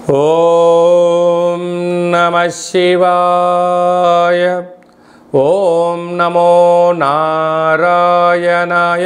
ఓం నమ శివాయ ఓం నమో నారాయణాయ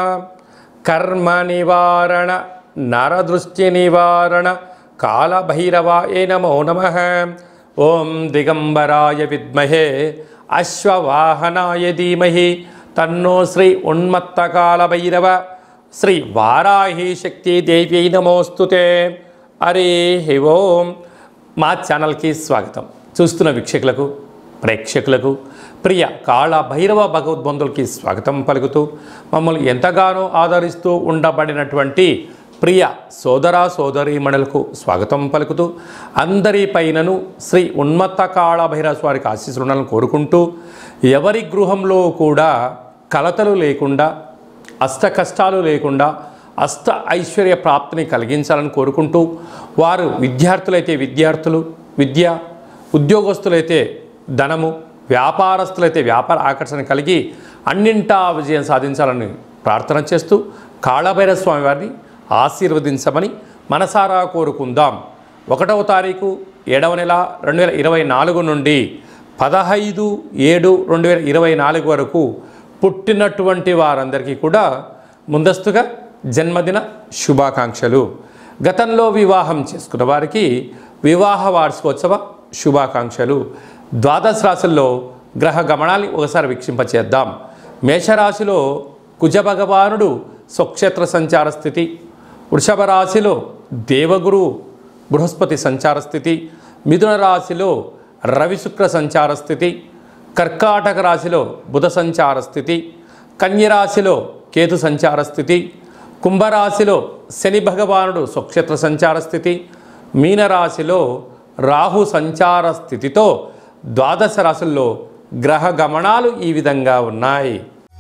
కర్మ నివారణ నరదృష్టి నివారణ కాళభైరవాయ నమో నమ ఓం దిగంబరాయ విద్మహే అశ్వవాహనాయ ధీమహి తన్నో శ్రీ ఉన్మత్త కాళభైరవ శ్రీ వారాహి శక్తి దేవ్యై నమోస్తుతే హరి ఓం మా ఛానల్కి స్వాగతం చూస్తున్న వీక్షకులకు ప్రేక్షకులకు ప్రియ కాళ భైరవ భగవద్బంధులకి స్వాగతం పలుకుతూ మమ్మల్ని ఎంతగానో ఆదరిస్తూ ఉండబడినటువంటి ప్రియ సోదర సోదరీమణులకు స్వాగతం పలుకుతూ అందరిపైనను శ్రీ ఉన్మత్త కాళ భైరవ స్వారికి ఆశీస్సులను కోరుకుంటూ ఎవరి గృహంలో కూడా కలతలు లేకుండా అష్ట కష్టాలు లేకుండా అష్ట ఐశ్వర్య ప్రాప్తిని కలిగించాలని కోరుకుంటూ వారు విద్యార్థులైతే విద్యార్థులు విద్య ఉద్యోగస్తులైతే ధనము వ్యాపారస్తులైతే వ్యాపార ఆకర్షణ కలిగి అన్నింటా విజయం సాధించాలని ప్రార్థన చేస్తూ కాళభైరవ స్వామి వారిని ఆశీర్వదించమని మనసారా కోరుకుందాం ఒకటవ తారీఖు ఏడవ నెల రెండు వేల ఇరవై నాలుగు నుండి పదహైదు ఏడు రెండు వేల ఇరవై నాలుగు వరకు పుట్టినటువంటి వారందరికీ కూడా ముందస్తుగా జన్మదిన శుభాకాంక్షలు గతంలో వివాహం చేసుకున్న వారికి వివాహ వార్షికోత్సవ శుభాకాంక్షలు ద్వాదశ రాశుల్లో గ్రహ గమనాన్ని ఒకసారి వీక్షింపచేద్దాం మేషరాశిలో కుజ భగవానుడు స్వక్షేత్ర సంచార స్థితి వృషభ రాశిలో దేవగురు బృహస్పతి సంచార స్థితి మిథున రాశిలో రవి శుక్ర సంచార స్థితి కర్కాటక రాశిలో బుధ సంచార స్థితి కన్యరాశిలో కేతు సంచార స్థితి కుంభరాశిలో శని భగవానుడు స్వక్షేత్ర సంచార స్థితి మీనరాశిలో రాహు సంచార స్థితితో ద్వాదశ రాశుల్లో గ్రహ గమనాలు ఈ విధంగా ఉన్నాయి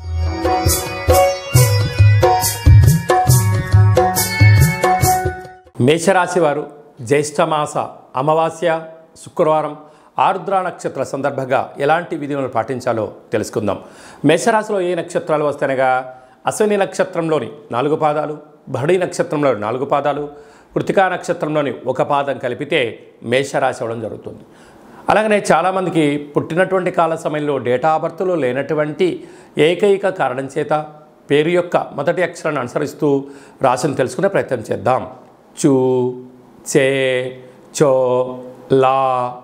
మేషరాశి వారు జ్యేష్ఠమాస అమావాస్య శుక్రవారం ఆరుద్ర నక్షత్ర సందర్భంగా ఎలాంటి విధులను పాటించాలో తెలుసుకుందాం మేషరాశిలో ఏ నక్షత్రాలు వస్తాయనగా అశ్విని నక్షత్రంలోని నాలుగు పాదాలు భరణి నక్షత్రంలోని నాలుగు పాదాలు కృతికా నక్షత్రంలోని ఒక పాదం కలిపితే మేషరాశి అవడం జరుగుతుంది అలాగనే చాలామందికి పుట్టినటువంటి కాల సమయంలో డేటా బర్త్లో లేనటువంటి ఏకైక కారణం చేత పేరు యొక్క మొదటి అక్షరాన్ని అనుసరిస్తూ రాశిని తెలుసుకునే ప్రయత్నం చేద్దాం చూ చే చో లా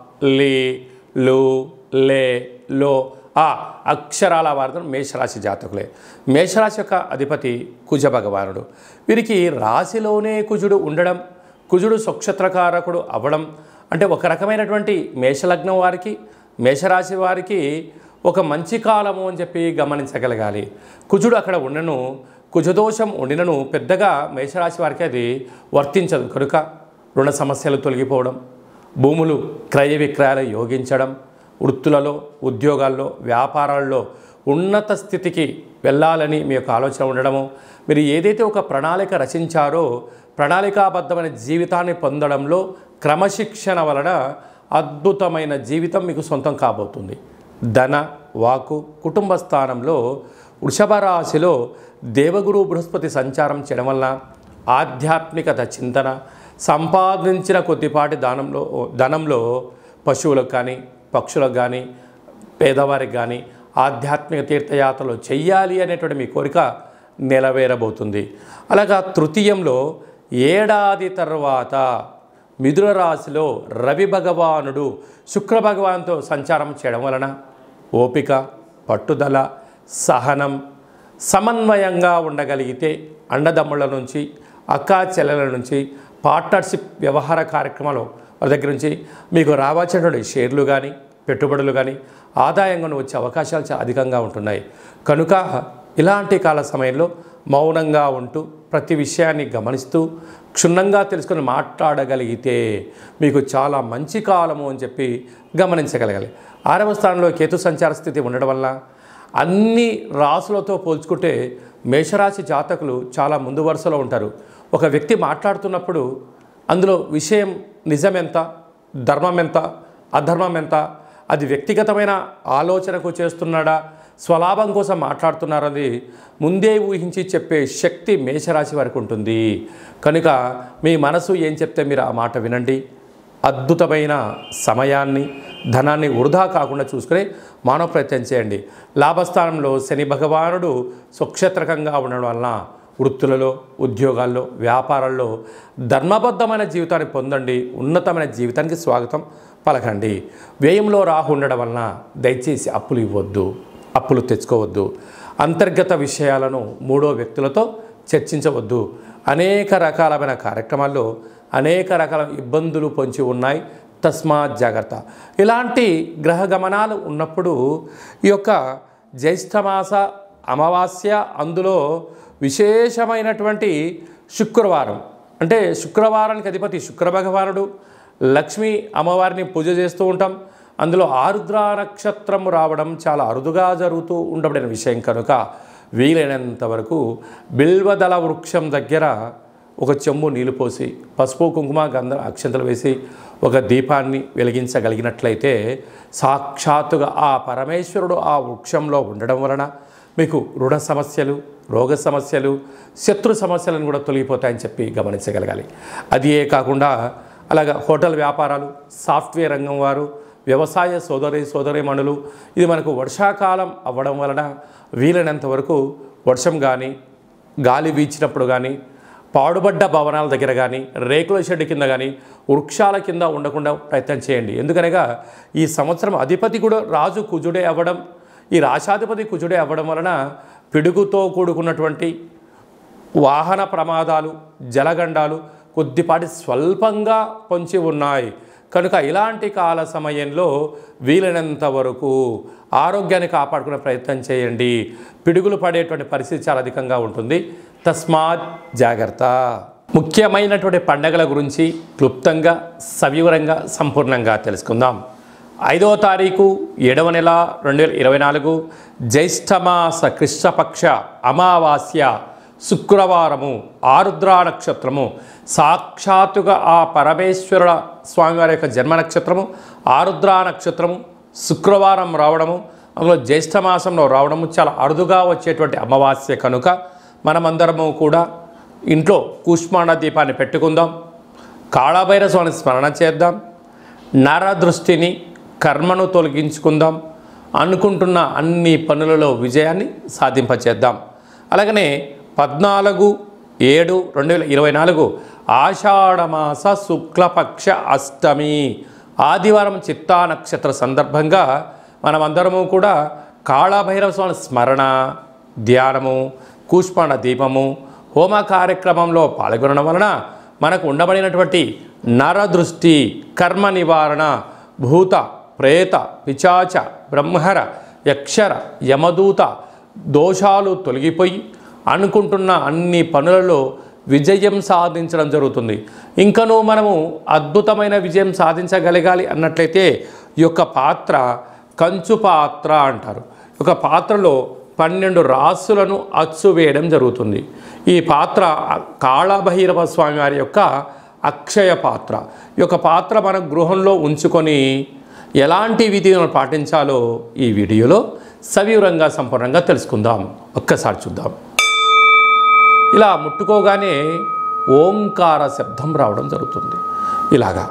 లి లు లే లో ఆ అక్షరాల వారితో మేషరాశి జాతకులే మేషరాశి యొక్క అధిపతి కుజ భగవానుడు వీరికి రాశిలోనే కుజుడు ఉండడం కుజుడు స్వక్షత్రకారకుడు అవ్వడం అంటే ఒక రకమైనటువంటి మేషలగ్నం వారికి మేషరాశి వారికి ఒక మంచి కాలము అని చెప్పి గమనించగలగాలి కుజుడు అక్కడ ఉండను కుజదోషం ఉండినను పెద్దగా మేషరాశి వారికి అది వర్తించదు కనుక రుణ సమస్యలు తొలగిపోవడం భూములు క్రయ విక్రయాలు యోగించడం వృత్తులలో ఉద్యోగాల్లో వ్యాపారాల్లో ఉన్నత స్థితికి వెళ్ళాలని మీ యొక్క ఆలోచన ఉండడము మీరు ఏదైతే ఒక ప్రణాళిక రచించారో ప్రణాళికాబద్ధమైన జీవితాన్ని పొందడంలో క్రమశిక్షణ వలన అద్భుతమైన జీవితం మీకు సొంతం కాబోతుంది ధన వాకు కుటుంబ స్థానంలో వృషభ రాశిలో దేవగురు బృహస్పతి సంచారం చేయడం వలన ఆధ్యాత్మికత చింతన సంపాదించిన కొద్దిపాటి దానంలో ధనంలో పశువులకు కానీ పక్షులకు కానీ పేదవారికి కానీ ఆధ్యాత్మిక తీర్థయాత్రలు చెయ్యాలి అనేటువంటి మీ కోరిక నెరవేరబోతుంది అలాగా తృతీయంలో ఏడాది తర్వాత మిథున రాశిలో రవి భగవానుడు శుక్ర భగవాన్తో సంచారం చేయడం వలన ఓపిక పట్టుదల సహనం సమన్వయంగా ఉండగలిగితే అండదమ్ముల నుంచి అక్కా చెల్లెల నుంచి పార్ట్నర్షిప్ వ్యవహార కార్యక్రమాలు వారి దగ్గర నుంచి మీకు రావాల్సినటువంటి షేర్లు కానీ పెట్టుబడులు కానీ ఆదాయంగా వచ్చే అవకాశాలు చాలా అధికంగా ఉంటున్నాయి కనుక ఇలాంటి కాల సమయంలో మౌనంగా ఉంటూ ప్రతి విషయాన్ని గమనిస్తూ క్షుణ్ణంగా తెలుసుకొని మాట్లాడగలిగితే మీకు చాలా మంచి కాలము అని చెప్పి గమనించగలగాలి ఆరవ స్థానంలో కేతు సంచార స్థితి ఉండడం వల్ల అన్ని రాసులతో పోల్చుకుంటే మేషరాశి జాతకులు చాలా ముందు వరుసలో ఉంటారు ఒక వ్యక్తి మాట్లాడుతున్నప్పుడు అందులో విషయం నిజమెంత ధర్మం ఎంత అధర్మం ఎంత అది వ్యక్తిగతమైన ఆలోచనకు చేస్తున్నాడా స్వలాభం కోసం మాట్లాడుతున్నారని ముందే ఊహించి చెప్పే శక్తి మేషరాశి వారికి ఉంటుంది కనుక మీ మనసు ఏం చెప్తే మీరు ఆ మాట వినండి అద్భుతమైన సమయాన్ని ధనాన్ని వృధా కాకుండా చూసుకుని మానవ ప్రయత్నం చేయండి లాభస్థానంలో శని భగవానుడు సుక్షేత్రకంగా ఉండడం వలన వృత్తులలో ఉద్యోగాల్లో వ్యాపారాల్లో ధర్మబద్ధమైన జీవితాన్ని పొందండి ఉన్నతమైన జీవితానికి స్వాగతం పలకండి వ్యయంలో రాహు ఉండడం వలన దయచేసి అప్పులు ఇవ్వద్దు అప్పులు తెచ్చుకోవద్దు అంతర్గత విషయాలను మూడో వ్యక్తులతో చర్చించవద్దు అనేక రకాలమైన కార్యక్రమాల్లో అనేక రకాల ఇబ్బందులు పొంచి ఉన్నాయి తస్మాత్ జాగ్రత్త ఇలాంటి గ్రహ గమనాలు ఉన్నప్పుడు ఈ యొక్క జ్యేష్ఠమాస అమావాస్య అందులో విశేషమైనటువంటి శుక్రవారం అంటే శుక్రవారానికి అధిపతి శుక్ర భగవానుడు లక్ష్మీ అమ్మవారిని పూజ చేస్తూ ఉంటాం అందులో ఆరుద్ర నక్షత్రం రావడం చాలా అరుదుగా జరుగుతూ ఉండబడిన విషయం కనుక వీలైనంత వరకు బిల్వదళ వృక్షం దగ్గర ఒక చెంబు నీళ్లు పోసి పసుపు కుంకుమ గంధ అక్షంతలు వేసి ఒక దీపాన్ని వెలిగించగలిగినట్లయితే సాక్షాత్తుగా ఆ పరమేశ్వరుడు ఆ వృక్షంలో ఉండడం వలన మీకు రుణ సమస్యలు రోగ సమస్యలు శత్రు సమస్యలను కూడా తొలగిపోతాయని చెప్పి గమనించగలగాలి అది ఏ కాకుండా అలాగా హోటల్ వ్యాపారాలు సాఫ్ట్వేర్ రంగం వారు వ్యవసాయ సోదరి సోదరిమణులు ఇది మనకు వర్షాకాలం అవ్వడం వలన వీలైనంత వరకు వర్షం కానీ గాలి వీచినప్పుడు కానీ పాడుబడ్డ భవనాల దగ్గర కానీ రేకుల షెడ్ కింద కానీ వృక్షాల కింద ఉండకుండా ప్రయత్నం చేయండి ఎందుకనగా ఈ సంవత్సరం అధిపతి కూడా రాజు కుజుడే అవ్వడం ఈ రాశాధిపతి కుజుడే అవ్వడం వలన పిడుగుతో కూడుకున్నటువంటి వాహన ప్రమాదాలు జలగండాలు కొద్దిపాటి స్వల్పంగా పొంచి ఉన్నాయి కనుక ఇలాంటి కాల సమయంలో వీలైనంత వరకు ఆరోగ్యాన్ని కాపాడుకునే ప్రయత్నం చేయండి పిడుగులు పడేటువంటి పరిస్థితి చాలా అధికంగా ఉంటుంది తస్మాత్ జాగ్రత్త ముఖ్యమైనటువంటి పండగల గురించి క్లుప్తంగా సవివరంగా సంపూర్ణంగా తెలుసుకుందాం ఐదవ తారీఖు ఏడవ నెల రెండు వేల ఇరవై నాలుగు జ్యేష్ఠమాస కృష్ణపక్ష అమావాస్య శుక్రవారము ఆరుద్ర నక్షత్రము సాక్షాత్తుగా ఆ పరమేశ్వరుల స్వామివారి యొక్క జన్మ నక్షత్రము ఆరుద్ర నక్షత్రము శుక్రవారం రావడము అందులో జ్యేష్ఠమాసంలో రావడము చాలా అరుదుగా వచ్చేటువంటి అమావాస్య కనుక మనమందరము కూడా ఇంట్లో కూష్మాండ దీపాన్ని పెట్టుకుందాం కాళాభైర స్వామిని స్మరణ చేద్దాం నరదృష్టిని కర్మను తొలగించుకుందాం అనుకుంటున్న అన్ని పనులలో విజయాన్ని సాధింపచేద్దాం అలాగనే పద్నాలుగు ఏడు రెండు వేల ఇరవై నాలుగు ఆషాఢమాస శుక్లపక్ష అష్టమి ఆదివారం చిత్తా నక్షత్ర సందర్భంగా మనమందరము కూడా కాళభైరవ స్వామి స్మరణ ధ్యానము కూష్మాండ దీపము హోమ కార్యక్రమంలో పాల్గొనడం వలన మనకు ఉండబడినటువంటి నరదృష్టి కర్మ నివారణ భూత ప్రేత పిచాచ బ్రహ్మర యక్షర యమదూత దోషాలు తొలగిపోయి అనుకుంటున్న అన్ని పనులలో విజయం సాధించడం జరుగుతుంది ఇంకనూ మనము అద్భుతమైన విజయం సాధించగలగాలి అన్నట్లయితే ఈ యొక్క పాత్ర కంచు పాత్ర అంటారు ఒక పాత్రలో పన్నెండు రాసులను అచ్చు వేయడం జరుగుతుంది ఈ పాత్ర కాళభైరవ స్వామి వారి యొక్క అక్షయ పాత్ర ఈ యొక్క పాత్ర మన గృహంలో ఉంచుకొని ఎలాంటి విధులను పాటించాలో ఈ వీడియోలో సవివరంగా సంపూర్ణంగా తెలుసుకుందాం ఒక్కసారి చూద్దాం ఇలా ముట్టుకోగానే ఓంకార శబ్దం రావడం జరుగుతుంది ఇలాగా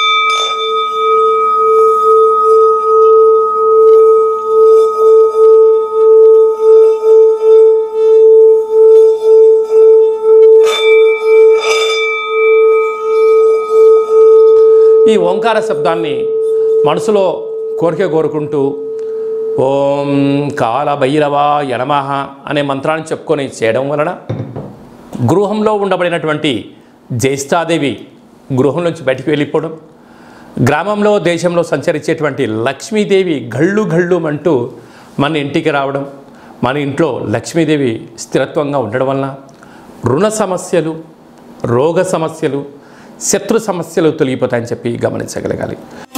ఈ ఓంకార శబ్దాన్ని మనసులో కోరిక కోరుకుంటూ ఓం కాల భైరవ యనమః అనే మంత్రాన్ని చెప్పుకొని చేయడం వలన గృహంలో ఉండబడినటువంటి జ్యేష్ఠాదేవి గృహం నుంచి బయటికి వెళ్ళిపోవడం గ్రామంలో దేశంలో సంచరించేటువంటి లక్ష్మీదేవి గళ్ళు గళ్ళు అంటూ మన ఇంటికి రావడం మన ఇంట్లో లక్ష్మీదేవి స్థిరత్వంగా ఉండడం వలన రుణ సమస్యలు రోగ సమస్యలు శత్రు సమస్యలు తొలగిపోతాయని చెప్పి గమనించగలగాలి